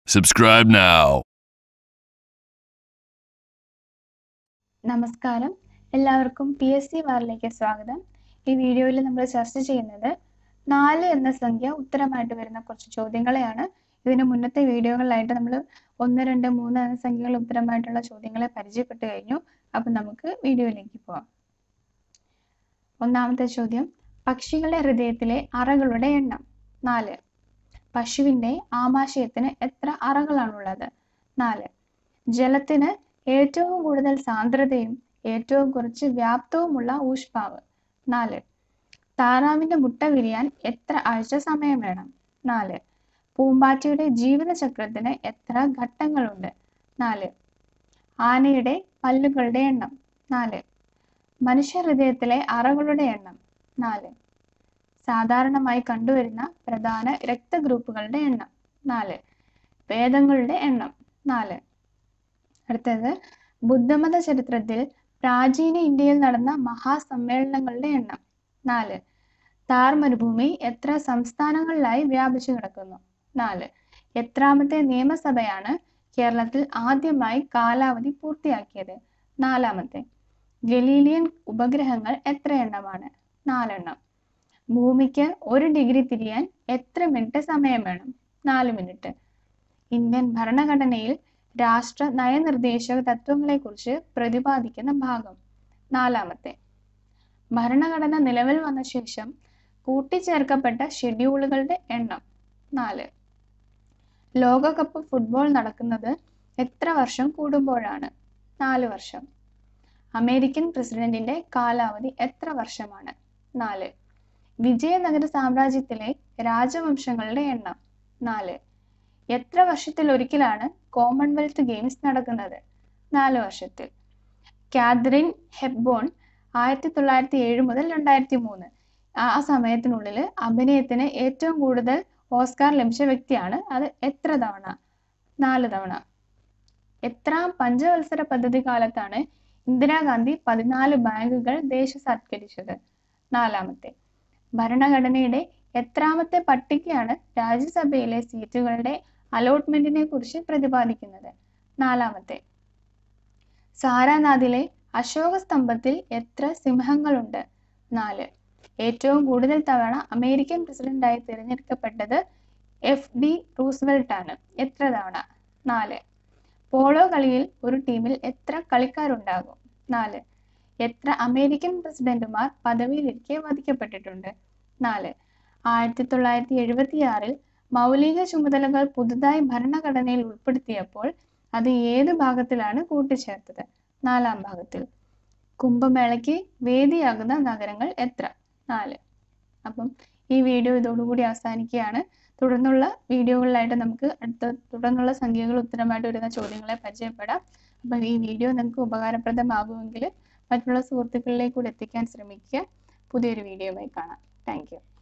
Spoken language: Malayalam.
Subscribe now. നമസ്കാരം എല്ലാവർക്കും പി എസ് സി വാറിലേക്ക് സ്വാഗതം ഈ വീഡിയോയിൽ നമ്മൾ ചർച്ച ചെയ്യുന്നത് നാല് എന്ന സംഖ്യ ഉത്തരമായിട്ട് വരുന്ന കുറച്ച് ചോദ്യങ്ങളെയാണ് ഇതിന് മുന്നത്തെ വീഡിയോകളിലായിട്ട് നമ്മൾ ഒന്ന് രണ്ട് മൂന്ന് എന്ന സംഖ്യകൾ ഉത്തരമായിട്ടുള്ള ചോദ്യങ്ങളെ പരിചയപ്പെട്ടു കഴിഞ്ഞു അപ്പം നമുക്ക് വീഡിയോയിലേക്ക് പോവാം ഒന്നാമത്തെ ചോദ്യം പക്ഷികളുടെ ഹൃദയത്തിലെ അറകളുടെ എണ്ണം നാല് പശുവിന്റെ ആമാശയത്തിന് എത്ര അറകളാണുള്ളത് നാല് ജലത്തിന് ഏറ്റവും കൂടുതൽ സാന്ദ്രതയും ഏറ്റവും കുറച്ച് വ്യാപ്തവുമുള്ള ഊഷ്മാവ് നാല് താറാവിന്റെ മുട്ട വിരിയാൻ എത്ര ആഴ്ച സമയം വേണം നാല് പൂമ്പാറ്റയുടെ ജീവിതചക്രത്തിന് എത്ര ഘട്ടങ്ങളുണ്ട് നാല് ആനയുടെ പല്ലുകളുടെ എണ്ണം നാല് മനുഷ്യ ഹൃദയത്തിലെ അറകളുടെ എണ്ണം നാല് സാധാരണമായി കണ്ടുവരുന്ന പ്രധാന രക്തഗ്രൂപ്പുകളുടെ എണ്ണം നാല് വേദങ്ങളുടെ എണ്ണം നാല് അടുത്തത് ബുദ്ധമത ചരിത്രത്തിൽ പ്രാചീന ഇന്ത്യയിൽ നടന്ന മഹാസമ്മേളനങ്ങളുടെ എണ്ണം നാല് താർ മരുഭൂമി എത്ര സംസ്ഥാനങ്ങളിലായി വ്യാപിച്ചു കിടക്കുന്നു നാല് എത്രാമത്തെ നിയമസഭയാണ് കേരളത്തിൽ ആദ്യമായി കാലാവധി പൂർത്തിയാക്കിയത് നാലാമത്തെ ഗലീലിയൻ ഉപഗ്രഹങ്ങൾ എത്ര എണ്ണമാണ് നാലെണ്ണം ഭൂമിക്ക് ഒരു ഡിഗ്രി തിരിയാൻ എത്ര മിനിറ്റ് സമയം വേണം നാല് മിനിറ്റ് ഇന്ത്യൻ ഭരണഘടനയിൽ രാഷ്ട്ര നയനിർദ്ദേശക തത്വങ്ങളെക്കുറിച്ച് പ്രതിപാദിക്കുന്ന ഭാഗം നാലാമത്തെ ഭരണഘടന നിലവിൽ വന്ന ശേഷം കൂട്ടിച്ചേർക്കപ്പെട്ട ഷെഡ്യൂളുകളുടെ എണ്ണം നാല് ലോകകപ്പ് ഫുട്ബോൾ നടക്കുന്നത് എത്ര വർഷം കൂടുമ്പോഴാണ് നാല് വർഷം അമേരിക്കൻ പ്രസിഡന്റിന്റെ കാലാവധി എത്ര വർഷമാണ് നാല് വിജയനഗര സാമ്രാജ്യത്തിലെ രാജവംശങ്ങളുടെ എണ്ണം നാല് എത്ര വർഷത്തിൽ ഒരിക്കലാണ് കോമൺവെൽത്ത് ഗെയിംസ് നടക്കുന്നത് നാല് വർഷത്തിൽ കാതറിൻ ഹെബ്ബോൺ ആയിരത്തി തൊള്ളായിരത്തി ഏഴ് മുതൽ രണ്ടായിരത്തി മൂന്ന് ആ സമയത്തിനുള്ളിൽ അഭിനയത്തിന് ഏറ്റവും കൂടുതൽ ഓസ്കാർ ലഭിച്ച വ്യക്തിയാണ് അത് എത്ര തവണ നാല് തവണ എത്രാം പഞ്ചവത്സര പദ്ധതി കാലത്താണ് ഇന്ദിരാഗാന്ധി പതിനാല് ബാങ്കുകൾ ദേശസാത്കരിച്ചത് നാലാമത്തെ ഭരണഘടനയുടെ എത്രാമത്തെ പട്ടികയാണ് രാജ്യസഭയിലെ സീറ്റുകളുടെ അലോട്ട്മെന്റിനെ കുറിച്ച് പ്രതിപാദിക്കുന്നത് നാലാമത്തെ സാരാനാഥിലെ അശോക സ്തംഭത്തിൽ എത്ര സിംഹങ്ങളുണ്ട് നാല് ഏറ്റവും കൂടുതൽ തവണ അമേരിക്കൻ പ്രസിഡന്റായി തിരഞ്ഞെടുക്കപ്പെട്ടത് എഫ് ഡി റൂസ്വെൽട്ട് ആണ് എത്ര തവണ നാല് പോളോ കളിയിൽ ഒരു ടീമിൽ എത്ര കളിക്കാരുണ്ടാകും നാല് എത്ര അമേരിക്കൻ പ്രസിഡന്റുമാർ പദവിയിലിരിക്കെ വധിക്കപ്പെട്ടിട്ടുണ്ട് നാല് ആയിരത്തി തൊള്ളായിരത്തി എഴുപത്തിയാറിൽ മൗലിക ചുമതലകൾ പുതുതായി ഭരണഘടനയിൽ ഉൾപ്പെടുത്തിയപ്പോൾ അത് ഏത് ഭാഗത്തിലാണ് കൂട്ടിച്ചേർത്തത് നാലാം ഭാഗത്തിൽ കുംഭമേളയ്ക്ക് വേദിയാകുന്ന നഗരങ്ങൾ എത്ര നാല് അപ്പം ഈ വീഡിയോ ഇതോടുകൂടി അവസാനിക്കുകയാണ് തുടർന്നുള്ള വീഡിയോകളിലായിട്ട് നമുക്ക് അടുത്ത തുടർന്നുള്ള സംഖ്യകൾ ഉത്തരമായിട്ട് വരുന്ന ചോദ്യങ്ങളെ പരിചയപ്പെടാം അപ്പം ഈ വീഡിയോ നിങ്ങൾക്ക് ഉപകാരപ്രദമാകുമെങ്കിൽ മറ്റുള്ള സുഹൃത്തുക്കളിലേക്ക് കൂടി എത്തിക്കാൻ ശ്രമിക്കുക പുതിയൊരു വീഡിയോയുമായി കാണാം താങ്ക്